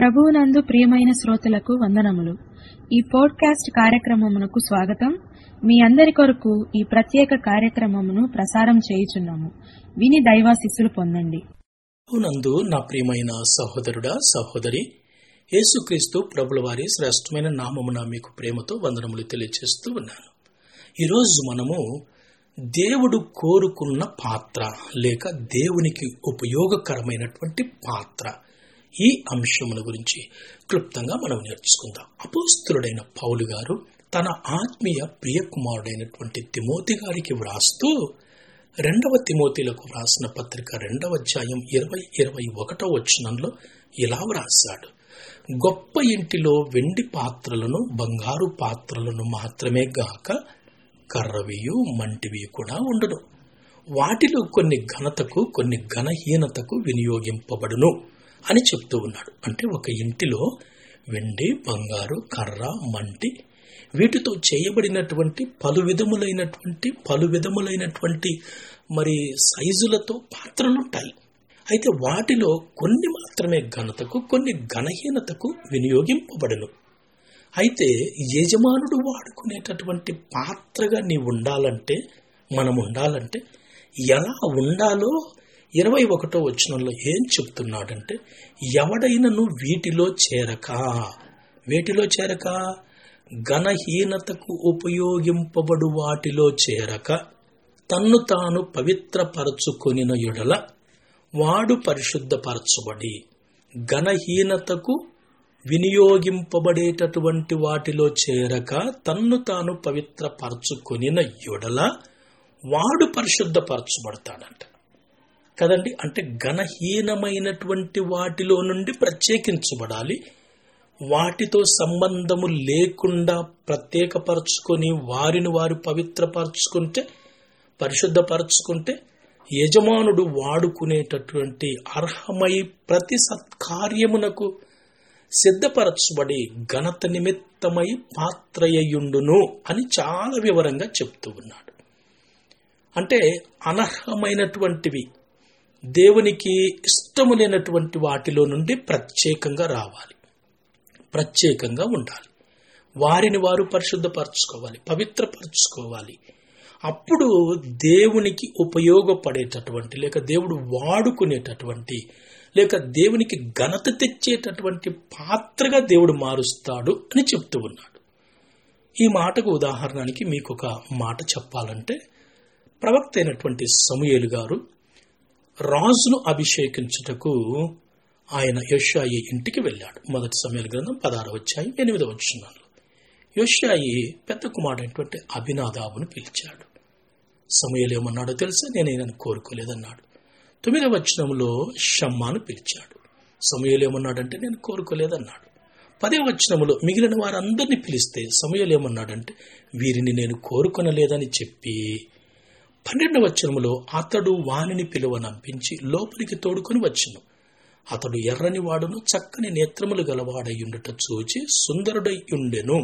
ప్రభువునందు ప్రియమైన శ్రోతలకు వందనములు ఈ పోడ్కాస్ట్ కార్యక్రమమునకు స్వాగతం మీ అందరి కొరకు ఈ ప్రత్యేక కార్యక్రమమును ప్రసారం చేయుచున్నాము విని దైవాశిస్సులు పొందండి నందు నా ప్రియమైన సహోదరుడా సహోదరి యేసుక్రీస్తు ప్రభుల వారి శ్రేష్టమైన నామమున మీకు ప్రేమతో వందనములు తెలియజేస్తూ ఉన్నాను ఈరోజు మనము దేవుడు కోరుకున్న పాత్ర లేక దేవునికి ఉపయోగకరమైనటువంటి పాత్ర ఈ అంశముల గురించి క్లుప్తంగా మనం నేర్చుకుందాం అపోస్తులుడైన పౌలు గారు తన ఆత్మీయ ప్రియ కుమారుడైనటువంటి తిమోతి గారికి వ్రాస్తూ రెండవ తిమోతిలకు వ్రాసిన పత్రిక రెండవ అధ్యాయం ఇరవై ఇరవై ఒకటో వచనంలో ఇలా వ్రాశాడు గొప్ప ఇంటిలో వెండి పాత్రలను బంగారు పాత్రలను మాత్రమే గాక కర్రవియు మంటివి కూడా ఉండును వాటిలో కొన్ని ఘనతకు కొన్ని ఘనహీనతకు వినియోగింపబడును అని చెప్తూ ఉన్నాడు అంటే ఒక ఇంటిలో వెండి బంగారు కర్ర మంటి వీటితో చేయబడినటువంటి పలు విధములైనటువంటి పలు విధములైనటువంటి మరి సైజులతో పాత్రలు ఉంటాయి అయితే వాటిలో కొన్ని మాత్రమే ఘనతకు కొన్ని ఘనహీనతకు వినియోగింపబడును అయితే యజమానుడు వాడుకునేటటువంటి పాత్రగా నీవు ఉండాలంటే మనం ఉండాలంటే ఎలా ఉండాలో ఇరవై ఒకటో వచనంలో ఏం చెప్తున్నాడంటే ఎవడైనను వీటిలో చేరక వేటిలో చేరక ఘనహీనతకు ఉపయోగింపబడు వాటిలో చేరక తన్ను తాను పవిత్రపరచుకొనిన ఎడల వాడు పరిశుద్ధపరచబడి ఘనహీనతకు వినియోగింపబడేటటువంటి వాటిలో చేరక తన్ను తాను పవిత్రపరచుకొనిన ఎడల వాడు పరిశుద్ధపరచబడతాడంట కదండి అంటే ఘనహీనమైనటువంటి వాటిలో నుండి ప్రత్యేకించబడాలి వాటితో సంబంధము లేకుండా ప్రత్యేకపరచుకొని వారిని వారు పవిత్రపరచుకుంటే పరిశుద్ధపరచుకుంటే యజమానుడు వాడుకునేటటువంటి అర్హమై ప్రతి సత్కార్యమునకు సిద్ధపరచబడి ఘనత నిమిత్తమై పాత్రయ్యుండును అని చాలా వివరంగా చెప్తూ ఉన్నాడు అంటే అనర్హమైనటువంటివి దేవునికి ఇష్టము లేనటువంటి వాటిలో నుండి ప్రత్యేకంగా రావాలి ప్రత్యేకంగా ఉండాలి వారిని వారు పరిశుద్ధపరచుకోవాలి పవిత్రపరచుకోవాలి అప్పుడు దేవునికి ఉపయోగపడేటటువంటి లేక దేవుడు వాడుకునేటటువంటి లేక దేవునికి ఘనత తెచ్చేటటువంటి పాత్రగా దేవుడు మారుస్తాడు అని చెప్తూ ఉన్నాడు ఈ మాటకు ఉదాహరణకి మీకు ఒక మాట చెప్పాలంటే ప్రవక్త అయినటువంటి సమూయేలు గారు రాజును అభిషేకించుటకు ఆయన యషాయి ఇంటికి వెళ్ళాడు మొదటి సమయాల గ్రంథం పదహారు వచ్చాయి ఎనిమిది వచ్చినాలు యషాయి పెద్ద కుమారుడైనటువంటి అభినాదాబును పిలిచాడు సమయలు ఏమన్నాడో తెలుసా నేను ఈయనను కోరుకోలేదన్నాడు తొమ్మిదవ వచనంలో షమ్మాను పిలిచాడు సమయలు ఏమన్నాడంటే నేను కోరుకోలేదన్నాడు పదే వచనములో మిగిలిన వారందరినీ పిలిస్తే సమయలు ఏమన్నాడంటే వీరిని నేను కోరుకొనలేదని చెప్పి పన్నెండవ వచనములో అతడు వానిని పిలువనంపించి లోపలికి తోడుకొని వచ్చును అతడు ఎర్రని వాడును చక్కని నేత్రములు గలవాడయ్యుండుట చూచి సుందరుడై ఉండెను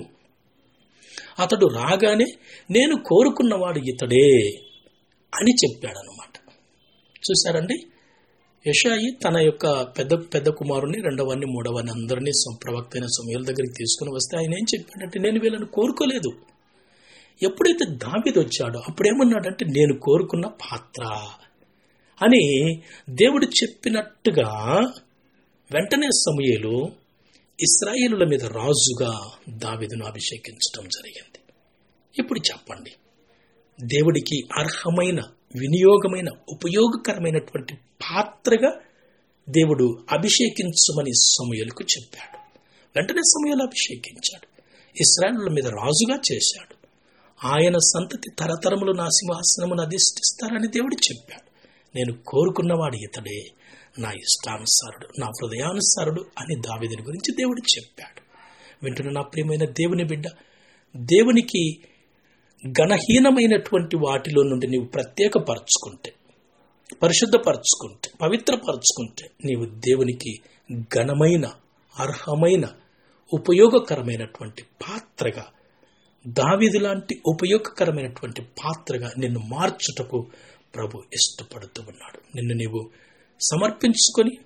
అతడు రాగానే నేను కోరుకున్నవాడు ఇతడే అని చెప్పాడనమాట చూశారండి యషాయి తన యొక్క పెద్ద పెద్ద కుమారుని రెండవని మూడవని అందరినీ ప్రవక్త అయిన సమయాల దగ్గరికి తీసుకుని వస్తే ఆయన ఏం చెప్పాడంటే నేను వీళ్ళని కోరుకోలేదు ఎప్పుడైతే దావిది వచ్చాడో అప్పుడేమన్నాడంటే నేను కోరుకున్న పాత్ర అని దేవుడు చెప్పినట్టుగా వెంటనే సమయలు ఇస్రాయేలుల మీద రాజుగా దావిదును అభిషేకించడం జరిగింది ఇప్పుడు చెప్పండి దేవుడికి అర్హమైన వినియోగమైన ఉపయోగకరమైనటువంటి పాత్రగా దేవుడు అభిషేకించమని సమయలకు చెప్పాడు వెంటనే సమయాలు అభిషేకించాడు ఇస్రాయేలుల మీద రాజుగా చేశాడు ఆయన సంతతి తరతరములు నా సింహాసనమును అధిష్ఠిస్తారని దేవుడు చెప్పాడు నేను కోరుకున్నవాడు ఇతడే నా ఇష్టానుసారుడు నా హృదయానుసారుడు అని దావిదిని గురించి దేవుడు చెప్పాడు వింటున్న నా ప్రియమైన దేవుని బిడ్డ దేవునికి ఘనహీనమైనటువంటి వాటిలో నుండి నీవు ప్రత్యేకపరచుకుంటే పరిశుద్ధపరచుకుంటే పవిత్రపరచుకుంటే నీవు దేవునికి ఘనమైన అర్హమైన ఉపయోగకరమైనటువంటి పాత్రగా దావిది లాంటి ఉపయోగకరమైనటువంటి పాత్రగా నిన్ను మార్చుటకు ప్రభు ఇష్టపడుతూ ఉన్నాడు నిన్ను నీవు సమర్పించుకొని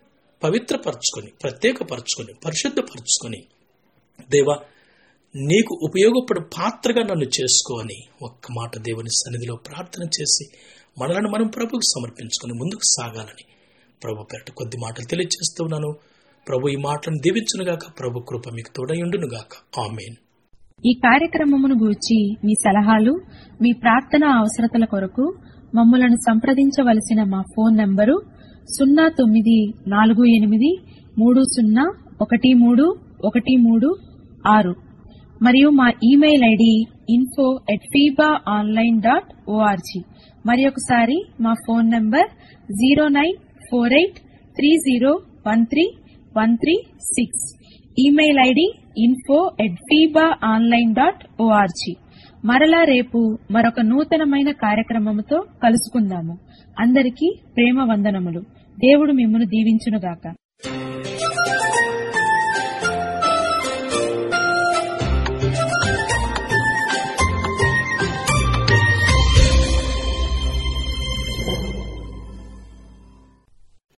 పవిత్రపరచుకొని ప్రత్యేకపరచుకొని పరిశుద్ధపరచుకొని దేవా నీకు ఉపయోగపడు పాత్రగా నన్ను చేసుకో అని ఒక్క మాట దేవుని సన్నిధిలో ప్రార్థన చేసి మనలను మనం ప్రభుకు సమర్పించుకొని ముందుకు సాగాలని ప్రభు పేరట కొద్ది మాటలు తెలియజేస్తున్నాను ప్రభు ఈ మాటలను దీవించునుగాక ప్రభు కృప మీకు తోడయుండునుగాక ఆమెన్ ఈ కార్యక్రమమును గూర్చి మీ సలహాలు మీ ప్రార్థన అవసరతల కొరకు మమ్మలను సంప్రదించవలసిన మా ఫోన్ నంబరు సున్నా తొమ్మిది నాలుగు ఎనిమిది మూడు సున్నా ఒకటి మూడు ఒకటి మూడు ఆరు మరియు మా email ID info at fiba online dot ORG మరి ఒకసారి మా phone number zero nine four eight three zero one three one three six email ID info at fiba online dot ORG మరలా రేపు మరొక నూతనమైన కార్యక్రమముతో కలుసుకుందాము అందరికీ ప్రేమ వందనములు దేవుడు మిమ్మను దీవించునుగాక